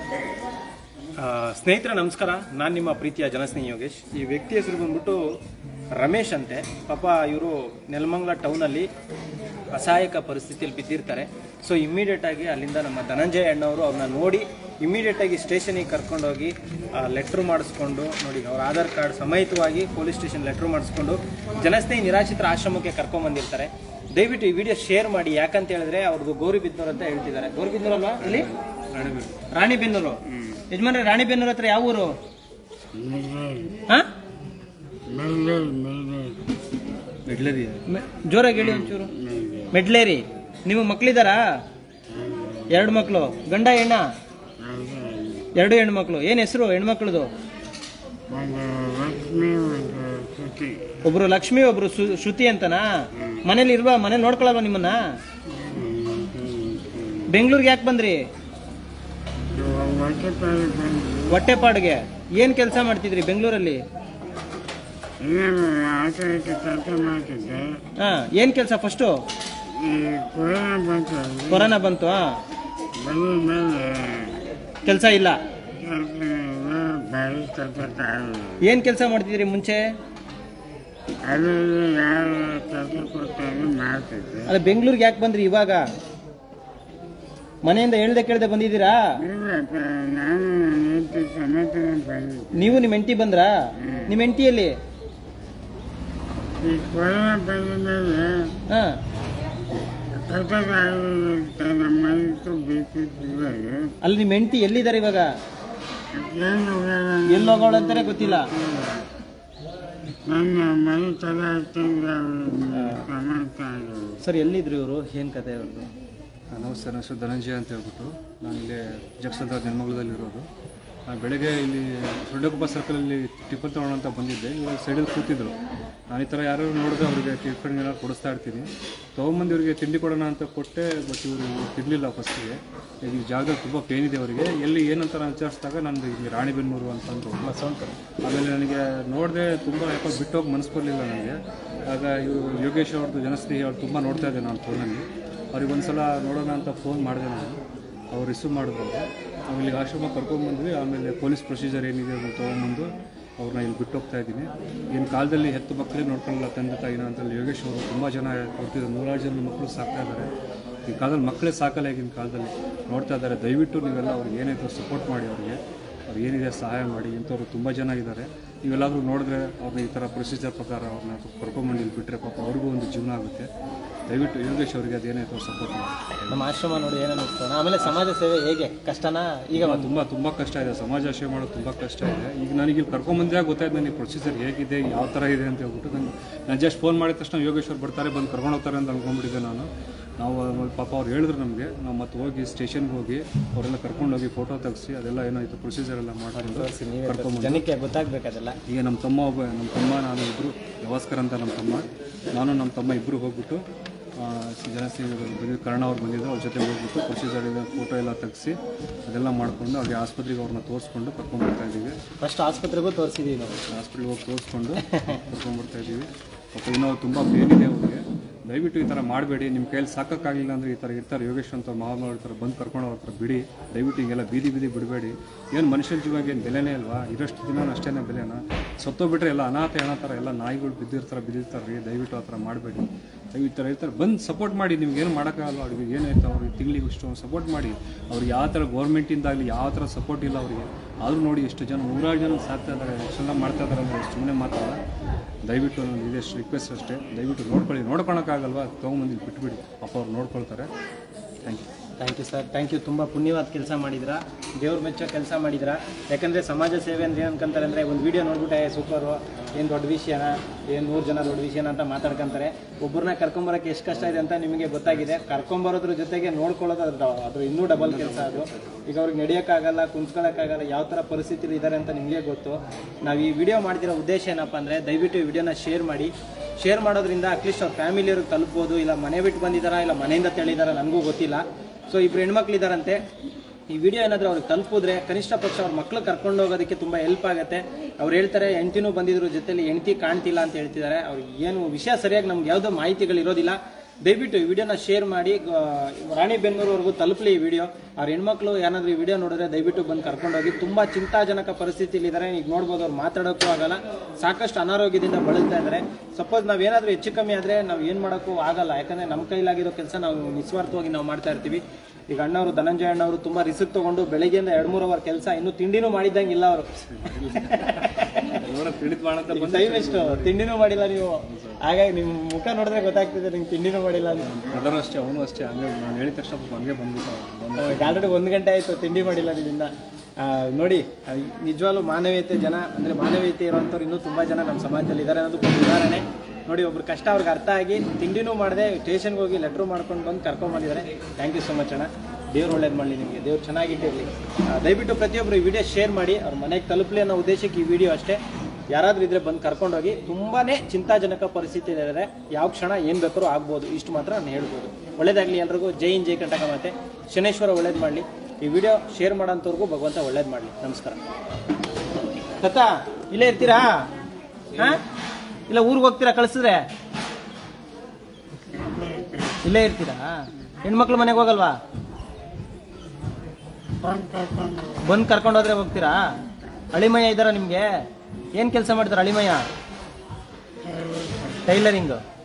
ಆ, ಸ್ನೇಹಿತರೆ ನಮಸ್ಕಾರ ನಾನು ನಿಮ್ಮ ಪ್ರೀತಿಯ ಜನಸ್ನೇಹಿ ಯೋಗೇಶ್ ಈ ವ್ಯಕ್ತಿ ಹೆಸರು ಬಂದ್ಬಿಟ್ಟು ರಮೇಶ್ ಅಂತೆ ಪಾಪ ಇವರು ನೆಲಮಂಗಲ ಟೌನಲ್ಲಿ ಅಸಹಾಯಕ ಪರಿಸ್ಥಿತಿಯಲ್ಲಿ ಬಿದ್ದಿರ್ತಾರೆ ಸೊ ಇಮ್ಮಿಡಿಯೇಟ್ ಆಗಿ ಅಲ್ಲಿಂದ ನಮ್ಮ ಧನಂಜಯ ಅಣ್ಣವರು ಅವ್ರನ್ನ ನೋಡಿ ಇಮ್ಮಿಡಿಯೇಟ್ ಆಗಿ ಸ್ಟೇಷನಿಗೆ ಕರ್ಕೊಂಡೋಗಿ ಲೆಟ್ರ್ ಮಾಡಿಸ್ಕೊಂಡು ನೋಡಿ ಅವ್ರ ಆಧಾರ್ ಕಾರ್ಡ್ ಸಮೇತವಾಗಿ ಪೊಲೀಸ್ ಸ್ಟೇಷನ್ ಲೆಟ್ರ್ ಮಾಡಿಸ್ಕೊಂಡು ಜನಸ್ನೇಹಿ ನಿರಾಶ್ರಿತರ ಆಶ್ರಮಕ್ಕೆ ಕರ್ಕೊಂಬಂದಿರ್ತಾರೆ ದಯವಿಟ್ಟು ಈ ವಿಡಿಯೋ ಶೇರ್ ಮಾಡಿ ಯಾಕಂತ ಹೇಳಿದ್ರೆ ಅವ್ರದ್ದು ಗೌರಿಬಿದ್ನೂರು ಅಂತ ಹೇಳ್ತಿದ್ದಾರೆ ಗೌರಿಬಿದ್ನೂರು ಅಲ್ವಾ ಇಲ್ಲಿ ರಾಣಿಬೆನ್ನೂರು ಯಜಮಾನ್ರೆ ರಾಣಿಬೆನ್ನೂರು ಹತ್ರ ಯಾವ ಊರು ಹಾ ಮೆ- ಜೋರಾಗಿ ಹೇಳಿ ಒಂಚೂರು ಮೆಡ್ಲೇರಿ ನಿಮ್ಮ ಮಕ್ಳಿದಾರಾ ಎರಡು ಮಕ್ಕಳು ಗಂಡ ಹೆಣ್ಣ ಎರಡು ಹೆಣ್ಮಕ್ಳು ಏನ್ ಹೆಸರು ಹೆಣ್ಮಕ್ಳದು ಒಬ್ರು ಲಕ್ಷ್ಮಿ ಒಬ್ರು ಸು- ಶ್ರುತಿ ಅಂತನಾ ಮನೇಲಿ ಇಲ್ವಾ ಮನೇಲಿ ನೋಡ್ಕೊಳಲ್ವಾ ನಿಮ್ಮನ್ನ ಬೆಂಗಳೂರಿಗೆ ಯಾಕೆ ಬಂದ್ರಿ ಹೊಟ್ಟೆಪಾಡಿಗೆ ಏನ್ ಕೆಲಸ ಮಾಡ್ತಿದ್ರಿ ಬೆಂಗಳೂರಲ್ಲಿ ಮಾಡ್ತಿದ್ದೆ ಹಾ ಏನ್ ಕೆಲಸ ಫಸ್ಟು ಈ ಕೊರೋನಾ ಬಂತು ಕೊರೋನಾ ಬಂತು ಹಾ ಬಂದ ಮೇಲೆ ಕೆಲಸ ಇಲ್ಲ ಕೆಲಸ ಭಾರಿ ಕಷ್ಟ ಏನ್ ಕೆಲಸ ಮಾಡ್ತಿದ್ರಿ ಮುಂಚೆ ಅದರಲ್ಲಿ ಯಾವ ಕೆಲಸ ಕೊಡ್ತಾರೆ ಮಾಡ್ತಿದ್ದೆ ಅಲ್ಲ ಬೆಂಗಳೂರಿಗೆ ಯಾಕೆ ಬಂದ್ರಿ ಇವಾಗ ಮನೆಯಿಂದ ಹೇಳ್ದೆ ಕೇಳ್ದೆ ಬಂದಿದ್ದೀರಾ ಇಲ್ಲಪ್ಪ ನಾನು ನನ್ನ ಹೆಂಡತಿ ಸಮೇತ ಬಂದಿದ್ದೆ ನೀವು ನಿಮ್ಮ ಹೆಂಡತಿ ಬಂದ್ರಾ ನಿಮ್ಮ ಹೆಂಡತಿಯಲ್ಲಿ ಈ ಕೊರೋನಾ ಬಂದ ಮೇಲೆ ಹಾ ಕಷ್ಟದಾಗಿರುತ್ತೆ ನಮ್ಮ ಮನೆಗೂ ಬೇಕಿತ್ತು ಅಲ್ಲಿ ನಿಮ್ಮ ಹೆಂಡತಿ ಎಲ್ಲಿದ್ದಾರೆ ಇವಾಗ ಏನು ಎಲ್ಲಿ ಹೋಗೋಳು ಅಂತಾನೆ ಗೊತ್ತಿಲ್ಲ ನನ್ನ ಮನೆ ಚಲಾಯಿಸಿದ್ರೆ ಸಮಾಚಾರ ಸರ್ ಎಲ್ಲಿದ್ರು ಇವರು ಏನ್ ಕತೆ ಅವ್ರದ್ದು ನಮಸ್ತೆ ನನ್ನ ಹೆಸರು ಧನಂಜಯ ಅಂತ ಹೇಳ್ಬಿಟ್ಟು ನಾನು ಇಲ್ಲಿ ಜಕ್ಸಂತ ನೆಲಮಂಗಲದಲ್ಲಿರೋದು ನಾನು ಬೆಳಗ್ಗೆ ಇಲ್ಲಿ ಸೊಡ್ಡಕೊಪ್ಪ ಸರ್ಕಲಲ್ಲಿ ಟಿಫನ್ ತೊಗೊಳ್ಳೋಣ ಅಂತ ಬಂದಿದ್ದೆ ಇವಾಗ ಸೈಡಲ್ಲಿ ಕೂತಿದ್ರು ನಾನು ಈ ಥರ ಯಾರು ನೋಡಿದ್ರೆ ಅವ್ರಿಗೆ ಟಿಫನ್ ಏನಾದ್ರು ಕೊಡಿಸ್ತಾ ಇರ್ತೀನಿ ತೊಗೊಂಬಂದು ಇವರಿಗೆ ತಿಂಡಿ ಕೊಡೋಣ ಅಂತ ಕೊಟ್ಟೆ ಬಟ್ ಇವರು ತಿನ್ನಲಿಲ್ಲ ಫಸ್ಟಿಗೆ ಈ ಜಾಗದಲ್ಲಿ ತುಂಬ ಪೇನ್ ಇದೆ ಅವರಿಗೆ ಎಲ್ಲಿ ಏನಂತ ನಾನು ವಿಚಾರಿಸಿದಾಗ ನಂದು ಇಲ್ಲಿ ರಾಣಿಬೆನ್ನೂರು ಅಂತಂದು ಆಮೇಲೆ ನನಗೆ ನೋಡಿದೆ ತುಂಬ ಯಾಕೋ ಬಿಟ್ಟೋಗಿ ಮನಸ್ಸು ಬರಲಿಲ್ಲ ನನಗೆ ಆಗ ಇವರು ಯೋಗೇಶ್ ಅವ್ರದ್ದು ಜನಸ್ನೇಹಿ ಅವ್ರು ತುಂಬ ನೋಡ್ತಾ ಇದ್ದೆ ನಾನು ಫೋನಲ್ಲಿ ಅವ್ರಿಗೆ ಒಂದ್ಸಲ ನೋಡೋಣ ಅಂತ ಫೋನ್ ಮಾಡಿದೆ ನಾನು ಅವ್ರು ರಿಸೀವ್ ಮಾಡಿದ್ರು ಆಮೇಲೆ ಇಲ್ಲಿ ಆಶ್ರಮ ಕರ್ಕೊಂಡ್ಬಂದ್ವಿ ಆಮೇಲೆ ಪೊಲೀಸ್ ಪ್ರೊಸೀಜರ್ ಏನಿದೆ ಅದನ್ನು ತೊಗೊಂಬಂದು ಅವ್ರನ್ನ ಇಲ್ಲಿ ಬಿಟ್ಟು ಹೋಗ್ತಾ ಇದ್ದೀನಿ ಈಗಿನ ಕಾಲದಲ್ಲಿ ಹೆತ್ತು ಮಕ್ಕಳೇ ನೋಡ್ಕೊಳ್ಳಲ್ಲ ತಂದೆ ತಾಯಿನ ಅಂತಲ್ಲಿ ಯೋಗೇಶ್ ಅವರು ತುಂಬ ಜನ ಕೊಡ್ತಿದ್ದಾರೆ ನೂರಾರು ಜನ ಮಕ್ಕಳು ಸಾಕ್ತಾ ಇದ್ದಾರೆ ಈ ಕಾಲದಲ್ಲಿ ಮಕ್ಕಳೇ ಸಾಕಲ್ಲ ಈಗಿನ ಕಾಲದಲ್ಲಿ ನೋಡ್ತಾ ಇದ್ದಾರೆ ದಯವಿಟ್ಟು ನೀವೆಲ್ಲ ಅವ್ರಿಗೆ ಏನಾಯಿತು ಸಪೋರ್ಟ್ ಮಾಡಿ ಅವ್ರಿಗೆ ಅವ್ರು ಏನಿದೆ ಸಹಾಯ ಮಾಡಿ ಇಂಥವ್ರು ತುಂಬ ಜನ ಇದ್ದಾರೆ ನೀವೆಲ್ಲಾದರೂ ನೋಡಿದ್ರೆ ಅವ್ರನ್ನ ಈ ಥರ ಪ್ರೊಸೀಜರ್ ಪ್ರಕಾರ ಅವ್ರನ್ನ ಕರ್ಕೊಂಬಂದು ಇಲ್ಲಿ ಬಿಟ್ಟರೆ ಪಾಪ ಅವ್ರಿಗೂ ಒಂದು ಜೀವನ ಆಗುತ್ತೆ ದಯವಿಟ್ಟು ಯೋಗೇಶ್ ಅವರಿಗೆ ಅದೇನಾಯಿತು ಸಪೋರ್ಟ್ ಮಾಡಿ ನಮ್ಮ ಆಶ್ರಮ ನೋಡಿ ಏನು ಅನ್ನಿಸ್ತಾನೆ ಆಮೇಲೆ ಸಮಾಜ ಸೇವೆ ಹೇಗೆ ಕಷ್ಟನಾ ಈಗ ಈಗ ತುಂಬ ತುಂಬ ಕಷ್ಟ ಇದೆ ಸಮಾಜ ಸೇವೆ ಮಾಡೋದು ತುಂಬ ಕಷ್ಟ ಇದೆ ಈಗ ನನಗೆ ಇಲ್ಲಿ ಕರ್ಕೊಂಬಂದಾಗ ಗೊತ್ತಾಯ್ತು ನನಗೆ ಪ್ರೊಸೀಜರ್ ಹೇಗಿದೆ ಯಾವ ಥರ ಇದೆ ಅಂತ ಹೇಳ್ಬಿಟ್ಟು ನನಗೆ ನಾನು ಜಸ್ಟ್ ಫೋನ್ ಮಾಡಿದ ತಕ್ಷಣ ಯೋಗೇಶ್ವರ್ ಬರ್ತಾರೆ ಬಂದು ಕರ್ಕೊಂಡು ಹೋಗ್ತಾರೆ ಅಂತ ಅನ್ಕೊಂಡ್ಬಿಟ್ಟಿದ್ದೆ ನಾನು ನಾವು ಆಮೇಲೆ ಪಾಪ ಅವ್ರು ಹೇಳಿದ್ರು ನಮಗೆ ನಾವು ಮತ್ತೆ ಹೋಗಿ ಸ್ಟೇಷನ್ಗೆ ಹೋಗಿ ಅವರೆಲ್ಲ ಕರ್ಕೊಂಡೋಗಿ ಫೋಟೋ ತೆಗೆಸಿ ಅದೆಲ್ಲ ಏನಾಯಿತು ಪ್ರೊಸೀಜರ್ ಎಲ್ಲ ಮಾಡ್ಕೊಂಡು ಕರ್ಕೊಂಬಂದು ಜನಕ್ಕೆ ಗೊತ್ತಾಗ್ಬೇಕದೆಲ್ಲ ಈಗ ನಮ್ಮ ತಮ್ಮ ಒಬ್ಬ ನಮ್ಮ ತಮ್ಮ ನಾನು ಇಬ್ಬರು ಗವಾಸ್ಕರ್ ಅಂತ ನಮ್ಮ ತಮ್ಮ ನಾನು ನಮ್ಮ ತಮ್ಮ ಇಬ್ಬರು ಹೋಗ್ಬಿಟ್ಟು ಆ, ಜನಸೇವೆ ಬಂದಿದ್ದು ಕರ್ಣ ಅವ್ರು ಬಂದಿದ್ದು ಅವ್ರ ಜೊತೆ ಹೋಗ್ಬಿಟ್ಟು ಪ್ರೊಸೀಜರ್ ಇದೆ ಫೋಟೋ ಎಲ್ಲ ತೆಗೆಸಿ ಅದೆಲ್ಲ ಮಾಡಿಕೊಂಡು ಅವ್ರಿಗೆ ಆಸ್ಪತ್ರೆಗೆ ಅವ್ರನ್ನ ತೋರಿಸ್ಕೊಂಡು ಕರ್ಕೊಂಡ್ಬರ್ತಾ ಇದ್ದೀವಿ ಫಸ್ಟ್ ಆಸ್ಪತ್ರೆಗೂ ತೋರಿಸಿದೀವಿ ನಾವು ಹಾಸ್ಪಿಟ್ಲಿಗೆ ಹೋಗಿ ತೋರಿಸ್ಕೊಂಡು ಕರ್ಕೊಂಡ್ಬರ್ತಾ ಇದ್ದೀವಿ ಪಾಪ ಇನ್ನೂ ತುಂಬ ಪೇನ್ ಇದೆ ಅವ್ರಿಗೆ ದಯವಿಟ್ಟು ಈ ಥರ ಮಾಡಬೇಡಿ ನಿಮ್ಮ ಕೈಯಲ್ಲಿ ಸಾಕಾಗಲಿಲ್ಲ ಅಂದರೆ ಈ ಥರ ಇರ್ತಾರೆ ಯೋಗೇಶ್ ಅಂತ ಮಹಾಮಾರಿ ಇರ್ತಾರೆ ಬಂದು ಕರ್ಕೊಂಡು ಅವ್ರ ಹತ್ರ ಬಿಡಿ ದಯವಿಟ್ಟು ಹಿಂಗೆಲ್ಲ ಬೀದಿ ಬೀದಿ ಬಿಡಬೇಡಿ ಏನು ಮನುಷ್ಯನ ಜೀವಾಗ ಏನು ಬೆಲೆನೇ ಅಲ್ವಾ ಇರೋಷ್ಟು ದಿನ ಅಷ್ಟೇ ಬೆಲೆನಾ ಸತ್ತೋಗ್ಬಿಟ್ರೆ ಎಲ್ಲ ಅನಾಥ ಹೆಣ ಥರ ಎಲ್ಲ ನಾಯಿಗಳು ಬಿದ್ದಿರ್ತಾರೆ ಬಿದ್ದಿರ್ತಾರೆ ರೀ ದಯವಿಟ್ಟು ಆ ಥರ ಮಾಡಬೇಡಿ ದಯವಿಟ್ಟು ಈ ಥರ ಇರ್ತಾರೆ ಬಂದು ಸಪೋರ್ಟ್ ಮಾಡಿ ನಿಮ್ಗೆ ಏನು ಮಾಡೋಕ್ಕಾಗಲ್ಲ ಅವ್ರಿಗೆ ಏನಾಯ್ತು ಅವ್ರಿಗೆ ತಿಂಗಳಿಗೆ ಇಷ್ಟು ಸಪೋರ್ಟ್ ಮಾಡಿ ಅವ್ರಿಗೆ ಯಾವ ಥರ ಗೌರ್ಮೆಂಟಿಂದಾಗಲಿ ಯಾವ ಥರ ಸಪೋರ್ಟ್ ಇಲ್ಲ ಅವರಿಗೆ ಆದರೂ ನೋಡಿ ಎಷ್ಟು ಜನ ನೂರಾರು ಜನ ಸಾಕ್ತಾ ಇದ್ದಾರೆ ಎಷ್ಟೆಲ್ಲ ಮಾಡ್ತಾ ಇದ್ದಾರೆ ಅಂದರೆ ಸುಮ್ಮನೆ ಮಾತಲ್ಲ ದಯವಿಟ್ಟು ನಾನು ಇದೆಷ್ಟು ರಿಕ್ವೆಸ್ಟ್ ಅಷ್ಟೇ ದಯವಿಟ್ಟು ನೋಡ್ಕೊಳ್ಳಿ ನೋಡ್ಕೊಳಕ್ಕಾಗಲ್ವಾ ತೊಗೊಂಬಂದು ಇಲ್ಲಿ ಬಿಟ್ಬಿಡಿ ಪಾಪ ಅವ್ರು ನೋಡ್ಕೊಳ್ತಾರೆ thank you thank you sir thank you ತುಂಬ ಪುಣ್ಯವಾದ ಕೆಲಸ ಮಾಡಿದ್ರಾ ದೇವ್ರ ಮೆಚ್ಚೋ ಕೆಲಸ ಮಾಡಿದ್ರಾ ಯಾಕಂದರೆ ಸಮಾಜ ಸೇವೆ ಅಂದ್ರೆ ಏನು ಅನ್ಕೊಂತಾರೆ ಅಂದರೆ ಒಂದು ವಿಡಿಯೋ ನೋಡ್ಬಿಟ್ಟೆ ಸೂಪರು ಏನು ದೊಡ್ಡ ವಿಷಯನ ಏನು ನೂರು ಜನ ದೊಡ್ಡ ವಿಷಯನ ಅಂತ ಮಾತಾಡ್ಕೊಂತಾರೆ ಒಬ್ಬರನ್ನ ಕರ್ಕೊಂಬರೋಕ್ಕೆ ಎಷ್ಟು ಕಷ್ಟ ಇದೆ ಅಂತ ನಿಮಗೆ ಗೊತ್ತಾಗಿದೆ ಕರ್ಕೊಂಬರೋದ್ರ ಜೊತೆಗೆ ನೋಡ್ಕೊಳ್ಳೋದು ಅದ್ರ ಅದ್ರ ಇನ್ನೂ ಡಬಲ್ ಕೆಲಸ ಅದು ಈಗ ಅವ್ರಿಗೆ ನಡೆಯೋಕ್ಕಾಗಲ್ಲ ಕುಂತ್ಕೊಳ್ಳೋಕ್ಕಾಗಲ್ಲ ಯಾವ ಥರ ಪರಿಸ್ಥಿತಿಲಿ ಇದ್ದಾರೆ ಅಂತ ನಿಮಗೆ ಗೊತ್ತು ನಾವು ಈ ವಿಡಿಯೋ ಮಾಡ್ತಿರೋ ಉದ್ದೇಶ ಏನಪ್ಪ ಅಂದರೆ ದಯವಿಟ್ಟು ಈ ವಿಡಿಯೋನ ಶೇರ್ ಮಾಡಿ ಶೇರ್ ಮಾಡೋದ್ರಿಂದ ಅಟ್ಲೀಸ್ಟ್ ಅವ್ರ ಫ್ಯಾಮಿಲಿಯವ್ರಿಗೆ ತಲುಪ್ಬೋದು ಇಲ್ಲ ಮನೆ ಬಿಟ್ಟು ಬಂದಿದ್ದಾರಾ ಇಲ್ಲ ಮನೆಯಿಂದ ತೆಳಿದಾರ ನನಗೂ ಗೊತ್ತಿಲ್ಲ ಸೊ ಇಬ್ರು ಹೆಣ್ಮಕ್ಳಿದಾರಂತೆ ಈ ವಿಡಿಯೋ ಏನಾದರೂ ಅವ್ರಿಗೆ ತಲುಪಿದ್ರೆ ಕನಿಷ್ಠ ಪಕ್ಷ ಅವ್ರ ಮಕ್ಳು ಕರ್ಕೊಂಡು ಹೋಗೋದಕ್ಕೆ ತುಂಬ ಹೆಲ್ಪ್ ಆಗುತ್ತೆ ಅವ್ರು ಹೇಳ್ತಾರೆ ಹೆಂಡ್ತಿನೂ ಬಂದಿದ್ರು ಜೊತೆಲಿ ಹೆಂಡ್ತಿ ಕಾಣ್ತಿಲ್ಲ ಅಂತ ಹೇಳ್ತಿದ್ದಾರೆ ಅವ್ರಿಗೆ ಏನು ವಿಷಯ ಸರಿಯಾಗಿ ನಮ್ಗೆ ಯಾವುದೋ ಮಾಹಿತಿಗಳು ಇರೋದಿಲ್ಲ ದಯವಿಟ್ಟು ಈ ವಿಡಿಯೋನ ಶೇರ್ ಮಾಡಿ ಆ, ರಾಣಿಬೆನ್ನೂರವರೆಗೂ ತಲುಪಲಿ ಈ ವಿಡಿಯೋ ಅವ್ರ ಹೆಣ್ಮಕ್ಳು ಏನಾದರೂ ಈ ವಿಡಿಯೋ ನೋಡಿದ್ರೆ ದಯವಿಟ್ಟು ಬಂದು ಕರ್ಕೊಂಡೋಗಿ ತುಂಬ ಚಿಂತಾಜನಕ ಪರಿಸ್ಥಿತಿಲಿದ್ದಾರೆ ಈಗ ನೋಡ್ಬೋದು ಅವ್ರು ಮಾತಾಡೋಕ್ಕೂ ಆಗಲ್ಲ ಸಾಕಷ್ಟು ಅನಾರೋಗ್ಯದಿಂದ ಬಳಲ್ತಾ ಇದ್ದಾರೆ ಸಪೋಸ್ ನಾವೇನಾದರೂ ಹೆಚ್ಚು ಕಮ್ಮಿ ಆದರೆ ನಾವು ಏನು ಮಾಡೋಕ್ಕೂ ಆಗಲ್ಲ ಯಾಕಂದರೆ ನಮ್ಮ ಕೈಲಾಗಿರೋ ಕೆಲಸ ನಾವು ನಿಸ್ವಾರ್ಥವಾಗಿ ನಾವು ಮಾಡ್ತಾ ಇರ್ತೀವಿ ಈಗ ಅಣ್ಣವರು ಧನಂಜಯ ಅಣ್ಣವರು ತುಂಬ ರಿಸ್ಕ್ ತಗೊಂಡು ಬೆಳಗ್ಗೆಯಿಂದ ಎರಡು ಮೂರು ಅವರ್ ಕೆಲಸ ಇನ್ನೂ ತಿಂಡಿನೂ ಮಾಡಿದ್ದಂಗೆ ಇಲ್ಲ ಅವರು ನೋಡೋಣ ತಿಳಿದ್ ಮಾಡಂತ ಬಂದು ಟೈಮ್ ಎಷ್ಟು ತಿಂಡಿನೂ ಮಾಡಿಲ್ಲ ನೀವು ಹಾಗಾಗಿ ನಿಮ್ಮ ಮುಖ ನೋಡಿದ್ರೆ ಗೊತ್ತಾಗ್ತಿದೆ ನಿಮ್ಗೆ ತಿಂಡಿನೂ ಮಾಡಿಲ್ಲ ಅಂತ ಬ್ರದರ್ ಅಷ್ಟೇ ಅವನು ಅಷ್ಟೇ ಹಂಗೆ ನಾನು ಹೇಳಿದ ತಕ್ಷಣ ಪಾಪ ಹಂಗೆ ಬಂದ್ಬಿಟ್ಟು ಬಂದು ಆಲ್ರೆಡಿ ಒಂದು ಗಂಟೆ ಆಯಿತು ತಿಂಡಿ ಮಾಡಿಲ್ಲ ನಿಮ್ಮಿಂದ ಆ, ನೋಡಿ ಆ, ನಿಜವಾಗ್ಲೂ ಮಾನವೀಯತೆ ಜನ ಅಂದರೆ ಮಾನವೀಯತೆ ಇರೋಂಥವ್ರು ಇನ್ನೂ ತುಂಬ ಜನ ನಮ್ಮ ಸಮಾಜದಲ್ಲಿ ಇದ್ದಾರೆ ಅನ್ನೋದು ಒಂದು ಉದಾಹರಣೆ ನೋಡಿ ಒಬ್ರು ಕಷ್ಟ ಅವ್ರಿಗೆ ಅರ್ಥ ಆಗಿ ತಿಂಡಿನೂ ಮಾಡದೆ ಸ್ಟೇಷನ್ಗೆ ಹೋಗಿ ಲೆಟ್ರು ಮಾಡ್ಕೊಂಡು ಬಂದು ಕರ್ಕೊಂಬಂದಿದ್ದಾರೆ ಥ್ಯಾಂಕ್ ಯು ಸೊ ಮಚ್ ಅಣ್ಣ ದೇವ್ರು ಒಳ್ಳೇದು ಮಾಡಲಿ ನಿಮಗೆ ದೇವ್ರು ಚೆನ್ನಾಗಿಟ್ಟಿರಲಿ ದಯವಿಟ್ಟು ಪ್ರತಿಯೊಬ್ಬರು ಈ ವಿಡಿಯೋ ಶೇರ್ ಮಾಡಿ ಅವ್ರ ಮನೆಗೆ ತಲುಪಲಿ ಅನ್ನೋ ಉದ್ದೇಶಕ್ಕೆ ಈ ವಿಡಿಯೋ ಅಷ್ಟೇ ಯಾರಾದರೂ ಇದ್ರೆ ಬಂದು ಕರ್ಕೊಂಡೋಗಿ ತುಂಬಾ ಚಿಂತಾಜನಕ ಪರಿಸ್ಥಿತಿ ಇದ್ದಾರೆ ಯಾವ ಕ್ಷಣ ಏನು ಬೇಕಾದ್ರೂ ಆಗ್ಬೋದು ಇಷ್ಟು ಮಾತ್ರ ನಾನು ಹೇಳ್ಬೋದು ಒಳ್ಳೇದಾಗಲಿ ಎಲ್ರಿಗೂ ಜೈ ಇನ್ ಜೈ ಕಂಟಕ ಮತ್ತೆ ಶನೇಶ್ವರ ಒಳ್ಳೇದು ಮಾಡಲಿ ಈ ವಿಡಿಯೋ ಶೇರ್ ಮಾಡೋಂಥವ್ರಿಗೂ ಭಗವಂತ ಒಳ್ಳೇದು ಮಾಡಲಿ ನಮಸ್ಕಾರ ತತ್ತ ಇಲ್ಲೇ ಇರ್ತೀರಾ ಹಾಂ ಇಲ್ಲ ಊರಿಗೆ ಹೋಗ್ತೀರಾ ಕಳಿಸಿದ್ರೆ ಇಲ್ಲೇ ಇರ್ತೀರಾ ಹೆಣ್ಮಕ್ಳು ಮನೆಗೆ ಹೋಗಲ್ವಾ ಬಂದು ಕರ್ಕೊಂಡು ಬಂದು ಕರ್ಕೊಂಡು ಹೋದ್ರೆ ಹೋಗ್ತೀರಾ ಅಳಿಮಯ್ಯ ಇದ್ದಾರಾ ನಿಮಗೆ ಏನು ಕೆಲಸ ಮಾಡ್ತಾರೆ ಅಳಿಮಯ್ಯ ಟೈಲರಿಂಗ್